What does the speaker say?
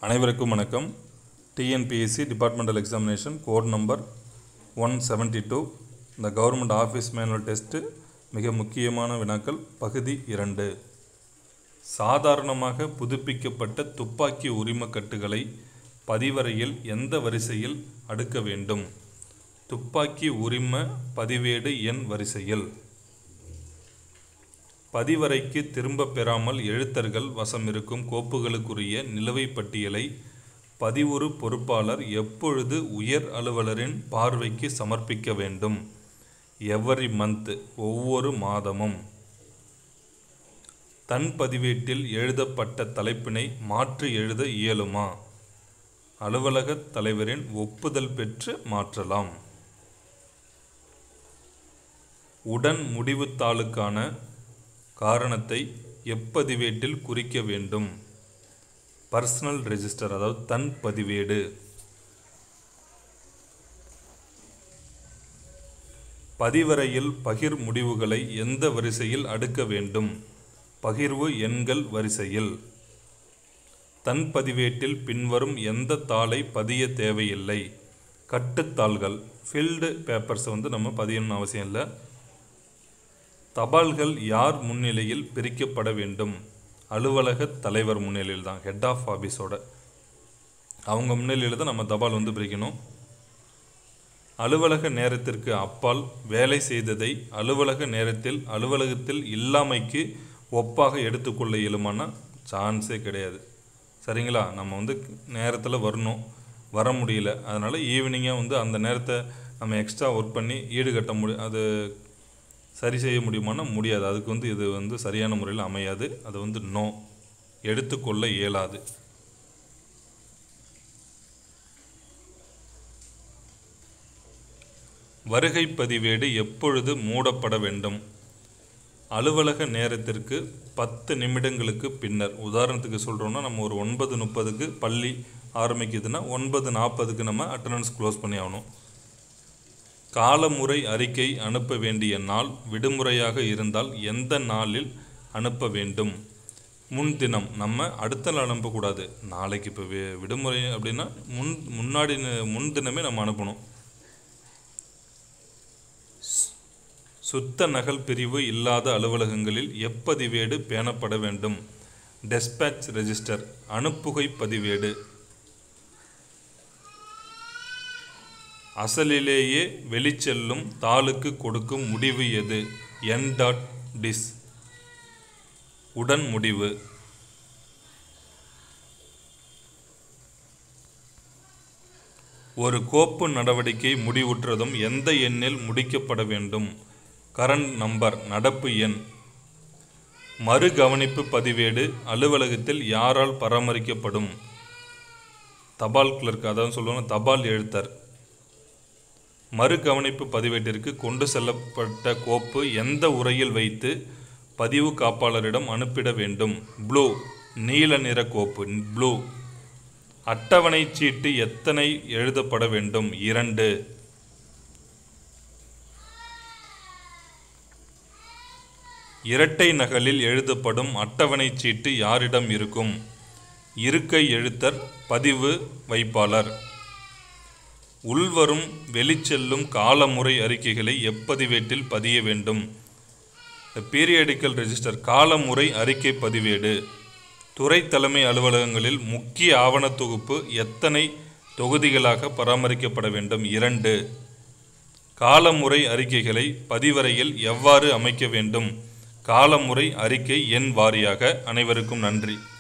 அனைவருக்கும் வணக்கம் TNPSC departmental examination code number one seventy two இந்த கவர்மெண்ட் ஆஃபீஸ் மேனுவல் டெஸ்ட்டு மிக முக்கியமான வினாக்கள் பகுதி இரண்டு சாதாரணமாக புதுப்பிக்கப்பட்ட துப்பாக்கி உரிமக்கட்டுகளை பதிவறையில் எந்த வரிசையில் அடுக்க வேண்டும் துப்பாக்கி உரிம பதிவேடு எண் வரிசையில் பதிவறைக்கு திரும்பப் பெறாமல் எழுத்தர்கள் வசம் இருக்கும் கோப்புகளுக்குரிய நிலுவைப் பட்டியலை பதிவுறு பொறுப்பாளர் எப்பொழுது உயர் அலுவலரின் பார்வைக்கு சமர்ப்பிக்க வேண்டும் எவரி மந்த் ஒவ்வொரு மாதமும் தன் பதிவேட்டில் எழுதப்பட்ட தலைப்பினை மாற்றி எழுத இயலுமா அலுவலகத் தலைவரின் ஒப்புதல் பெற்று மாற்றலாம் உடன் முடிவுத்தாளுக்கான காரணத்தை எப்பதிவேட்டில் குறிக்க வேண்டும் பர்சனல் ரெஜிஸ்டர் அதாவது தன் பதிவேடு பதிவறையில் பகிர் முடிவுகளை எந்த வரிசையில் அடுக்க வேண்டும் பகிர்வு எண்கள் வரிசையில் தன் பதிவேட்டில் பின்வரும் எந்த தாளை பதிய தேவையில்லை கட்டுத்தாள்கள் ஃபில்டு பேப்பர்ஸை வந்து நம்ம பதியணும்னு அவசியம் இல்லை தபால்கள் யார் முன்னிலையில் பிரிக்கப்பட வேண்டும் அலுவலக தலைவர் முன்னிலையில் தான் ஹெட் ஆஃப் ஆஃபீஸோட அவங்க முன்னிலையில் தான் நம்ம தபால் வந்து பிரிக்கணும் அலுவலக நேரத்திற்கு அப்பால் வேலை செய்ததை அலுவலக நேரத்தில் அலுவலகத்தில் இல்லாமைக்கு ஒப்பாக எடுத்துக்கொள்ள இயலுமானா சான்ஸே கிடையாது சரிங்களா நம்ம வந்து நேரத்தில் வரணும் வர முடியல அதனால் ஈவினிங்காக வந்து அந்த நேரத்தை நம்ம எக்ஸ்ட்ரா ஒர்க் பண்ணி ஈடுகட்ட முடி அது சரி செய்ய முடியுமானா முடியாது அதுக்கு வந்து இது வந்து சரியான முறையில் அமையாது அது வந்து நோ எடுத்துக்கொள்ள இயலாது வருகை பதிவேடு எப்பொழுது மூடப்பட வேண்டும் அலுவலக நேரத்திற்கு பத்து நிமிடங்களுக்கு பின்னர் உதாரணத்துக்கு சொல்கிறோன்னா நம்ம ஒரு ஒன்பது முப்பதுக்கு பள்ளி ஆரம்பிக்குதுன்னா ஒன்பது நாற்பதுக்கு நம்ம அட்டண்டன்ஸ் க்ளோஸ் பண்ணி ஆகணும் காலமுறை அறிக்கை அனுப்ப வேண்டிய நாள் விடுமுறையாக இருந்தால் எந்த நாளில் அனுப்ப வேண்டும் முன்தினம் நம்ம அடுத்த நாள் அனுப்பக்கூடாது நாளைக்கு இப்போ வி விடுமுறை அப்படின்னா முன் முன்னாடி ந- முன்தினமே நம்ம அனுப்பணும் சு- சுத்த நகல் பிரிவு இல்லாத அலுவலகங்களில் எப்பதிவேடு பேணப்பட வேண்டும் டெஸ்பேட்ச் ரெஜிஸ்டர் அனுப்புகை பதிவேடு அசலிலேயே வெளிச்செல்லும் தாளுக்கு கொடுக்கும் முடிவு எது என் டாட் டிஸ் உடன் முடிவு ஒரு கோப்பு நடவடிக்கை முடிவுற்றதும் எந்த எண்ணில் முடிக்கப்பட வேண்டும் கரண்ட் நம்பர் நடப்பு எண் மறு கவனிப்பு பதிவேடு அலுவலகத்தில் யாரால் பராமரிக்கப்படும் தபால் கிளர்க் அதாவது சொல்லுவாங்க தபால் எழுத்தர் மறு கவனிப்பு பதிவேட்டிற்கு கொண்டு செல்லப்பட்ட கோப்பு எந்த உரையில் வைத்து பதிவு காப்பாளரிடம் அனுப்பிட வேண்டும் ப்ளூ நீல நிற கோப்பு ப்ளூ அட்டவணை சீட்டு எத்தனை எழுதப்பட வேண்டும் இரண்டு இரட்டை நகலில் எழுதப்படும் அட்டவணை சீட்டு யாரிடம் இருக்கும் இருக்கை எழுத்தர் பதிவு வைப்பாளர் உள்வரும் வெளிச்செல்லும் காலமுறை அறிக்கைகளை எப்பதிவேட்டில் பதிய வேண்டும் பீரியடிக்கல் ரெஜிஸ்டர் காலமுறை அறிக்கை பதிவேடு துறை தலைமை அலுவலகங்களில் முக்கிய ஆவணத் தொகுப்பு எத்தனை தொகுதிகளாக பராமரிக்கப்பட வேண்டும் இரண்டு காலமுறை அறிக்கைகளை பதிவறையில் எவ்வாறு அமைக்க வேண்டும் காலமுறை அறிக்கை எண் வாரியாக அனைவருக்கும் நன்றி